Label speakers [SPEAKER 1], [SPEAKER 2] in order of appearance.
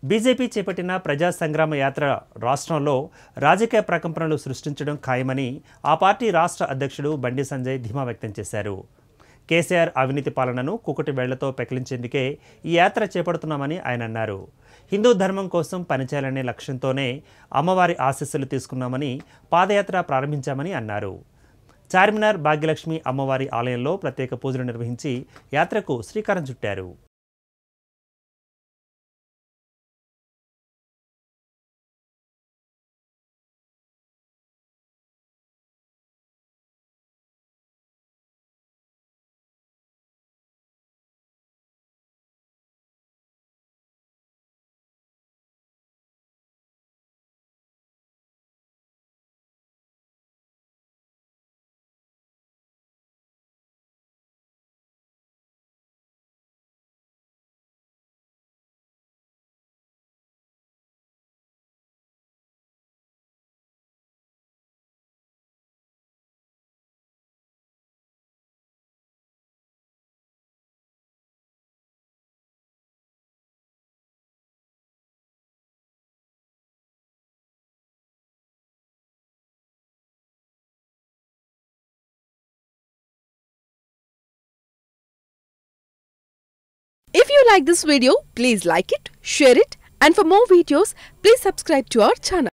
[SPEAKER 1] BJP చేపట్టిన ప్రజా సంగ్రామ యాత్ర రాష్ట్రంలో రాజకీయ ప్రకంపనలు సృష్టించడం ఖాయమని ఆ పార్టీ రాష్ట్ర అధ్యక్షుడు బండి సంజయ్ ధీమా వ్యక్తం చేశారు కేసీఆర్ అవినీతి పాలనను కుకటి వేళ్లతో పెకిలించేందుకే ఈ యాత్ర చేపడుతున్నామని ఆయన అన్నారు హిందూ ధర్మం కోసం పనిచేయాలనే లక్ష్యంతోనే అమ్మవారి ఆశీస్సులు తీసుకున్నామని పాదయాత్ర ప్రారంభించామని అన్నారు చార్మినార్ భాగ్యలక్ష్మి అమ్మవారి ఆలయంలో ప్రత్యేక పూజలు నిర్వహించి యాత్రకు శ్రీకారం చుట్టారు
[SPEAKER 2] If you like this video, please like it, share it, and for more videos, please subscribe to our channel.